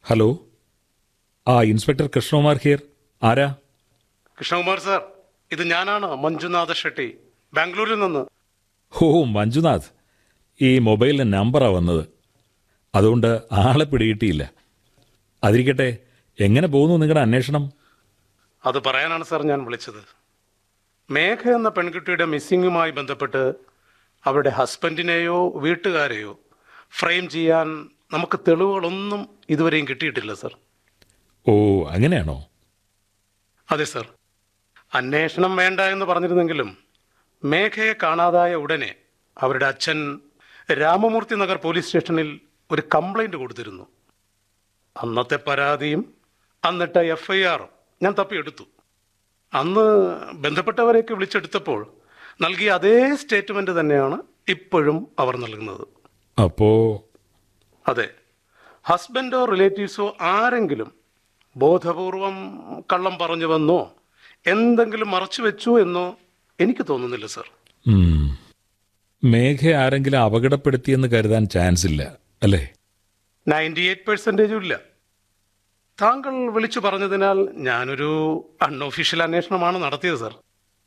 Hello ആ inspector Krishnakumar here ആരാ Krishnakumar sir ഇത് ഞാനാണ് മഞ്ജുനാഥ ഷെട്ടി ബാംഗ്ലൂരിൽ നിന്ന് ഓ മഞ്ജുനാഥ് ഈ മൊബൈലിന് നമ്പറാ വന്നത് അതുകൊണ്ട് ആളെ പിടികിട്ടിയില്ല അതിരിക്കട്ടെ എങ്ങനെ പോകുന്നു നിങ്ങളുടെ അന്വേഷണം അത് പറയാനാണ് സാർ ഞാൻ വിളിച്ചത് മേഘ എന്ന പെൺകുട്ടിയുടെ മിസ്സിങ്ങുമായി ബന്ധപ്പെട്ട് അവരുടെ ഹസ്ബൻഡിനെയോ വീട്ടുകാരെയോ ഫ്രെയിം ചെയ്യാൻ നമുക്ക് തെളിവുകളൊന്നും ഇതുവരെയും കിട്ടിയിട്ടില്ല സാർ ഓ അങ്ങനെയാണോ അതെ സാർ അന്വേഷണം വേണ്ട എന്ന് പറഞ്ഞിരുന്നെങ്കിലും മേഘയെ കാണാതായ ഉടനെ അവരുടെ അച്ഛൻ രാമമൂർത്തി നഗർ പോലീസ് സ്റ്റേഷനിൽ ഒരു കംപ്ലൈന്റ് കൊടുത്തിരുന്നു അന്നത്തെ പരാതിയും അന്നിട്ട എഫ് ഐ ആറും ഞാൻ തപ്പിയെടുത്തു അന്ന് ബന്ധപ്പെട്ടവരെയൊക്കെ വിളിച്ചെടുത്തപ്പോൾ നൽകിയ അതേ സ്റ്റേറ്റ്മെന്റ് തന്നെയാണ് ഇപ്പോഴും അവർ നൽകുന്നത് അപ്പോ അതെ ഹസ്ബൻഡോ റിലേറ്റീവ്സോ ആരെങ്കിലും ബോധപൂർവം കള്ളം പറഞ്ഞു വന്നോ എന്തെങ്കിലും മറച്ചു വെച്ചു എന്നോ എനിക്ക് തോന്നുന്നില്ല സർ ഉം, മേഘ ആരെങ്കിലും അപകടപ്പെടുത്തിയെന്ന് കരുതാൻ ചാൻസ് ഇല്ല അല്ലേ നയൻറ്റി എയ്റ്റ് പെർസെൻറ്റേജും ഇല്ല താങ്കൾ വിളിച്ചു പറഞ്ഞതിനാൽ ഞാനൊരു അൺഒഫീഷ്യൽ അന്വേഷണമാണ് നടത്തിയത് സർ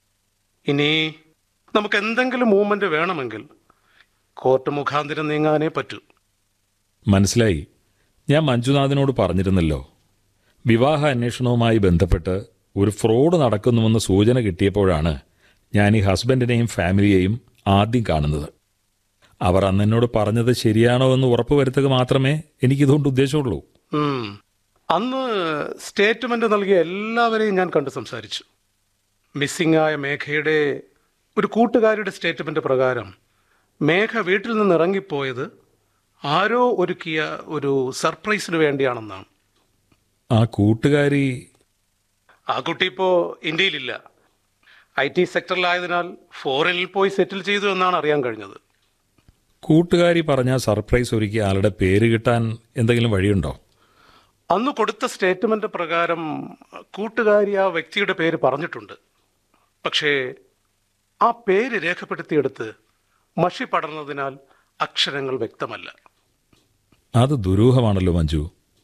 ഇനി നമുക്ക് എന്തെങ്കിലും മൂവ്മെന്റ് വേണമെങ്കിൽ കോർട്ട് മുഖാന്തിരം നീങ്ങാനേ പറ്റൂ മനസ്സിലായി ഞാൻ മഞ്ജുനാഥിനോട് പറഞ്ഞിരുന്നല്ലോ വിവാഹ അന്വേഷണവുമായി ബന്ധപ്പെട്ട് ഒരു ഫ്രോഡ് നടക്കുന്നുവെന്ന് സൂചന കിട്ടിയപ്പോഴാണ് ഞാൻ ഈ ഹസ്ബൻഡിനെയും ഫാമിലിയെയും ആദ്യം കാണുന്നത് അവർ അന്ന് എന്നോട് പറഞ്ഞത് ശരിയാണോ എന്ന് ഉറപ്പുവരുത്തുക മാത്രമേ എനിക്കിതുകൊണ്ട് ഉദ്ദേശമുള്ളൂ ഉം. അന്ന് സ്റ്റേറ്റ്മെന്റ് നൽകിയ എല്ലാവരെയും ഞാൻ കണ്ട് സംസാരിച്ചു മിസ്സിംഗ് ആയ മേഘയുടെ ഒരു കൂട്ടുകാരിയുടെ സ്റ്റേറ്റ്മെന്റ് പ്രകാരം മേഘ വീട്ടിൽ നിന്ന് ഇറങ്ങിപ്പോയത് ആരോ ഒരുക്കിയ ഒരു സർപ്രൈസിന് വേണ്ടിയാണെന്നാണ് ആ കൂട്ടുകാരി ആ കുട്ടി ഇപ്പോൾ ഇന്ത്യയിലില്ല ഐ ടി സെക്ടറിലായതിനാൽ ഫോറിനിൽ പോയി സെറ്റിൽ ചെയ്തു എന്നാണ് അറിയാൻ കഴിഞ്ഞത് കൂട്ടുകാരി പറഞ്ഞ സർപ്രൈസ് ഒരുക്കിയ ആളുടെ പേര് കിട്ടാൻ എന്തെങ്കിലും വഴിയുണ്ടോ അന്ന് കൊടുത്ത സ്റ്റേറ്റ്മെന്റ് പ്രകാരം കൂട്ടുകാരി ആ വ്യക്തിയുടെ പേര് പറഞ്ഞിട്ടുണ്ട് പക്ഷേ ആ പേര് രേഖപ്പെടുത്തിയെടുത്ത് മഷി പടർന്നതിനാൽ അക്ഷരങ്ങൾ വ്യക്തമല്ല അത് ദുരൂഹമാണല്ലോ മഞ്ജു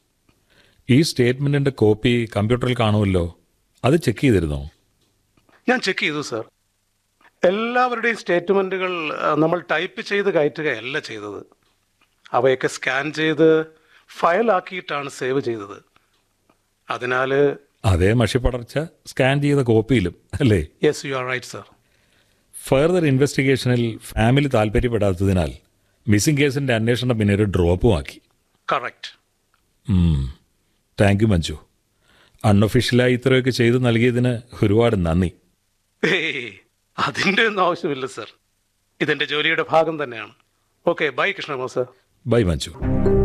ഈ സ്റ്റേറ്റ്മെന്റിന്റെ കോപ്പി കമ്പ്യൂട്ടറിൽ കാണുമല്ലോ അത് ചെക്ക് ചെയ്തിരുന്നോ ഞാൻ ചെക്ക് ചെയ്തു സർ എല്ലാവരുടെയും സ്റ്റേറ്റ്മെന്റുകൾ ആ, നമ്മൾ ടൈപ്പ് ചെയ്ത് കയറ്റുകയല്ല ചെയ്തത് അവയൊക്കെ സ്കാൻ ചെയ്ത് ഫയലാക്കിയിട്ടാണ് സേവ് ചെയ്തത് അതിനാൽ അതേ മഷിപ്പടർച്ച സ്കാൻ ചെയ്ത കോപ്പിയിലും അല്ലേ yes you are right sir further ഇൻവെസ്റ്റിഗേഷനിൽ ഫാമിലി താല്പര്യപ്പെടാത്തതിനാൽ മിസ്സിംഗ് കേസിന്റെ അന്വേഷണം പിന്നെ ഒരു ഡ്രോപ്പുമാക്കി കറക്റ്റ് താങ്ക് യു മഞ്ജു അൺഒഫീഷ്യലായി ഇത്രയൊക്കെ ചെയ്തു നൽകിയതിന് ഒരുപാട് നന്ദി ഏയ് അതിൻ്റെ ഒന്നും ആവശ്യമില്ല സർ ഇതെന്റെ ജോലിയുടെ ഭാഗം തന്നെയാണ് ഓക്കെ ബൈ കൃഷ്ണമോ സർ ബൈ മഞ്ജു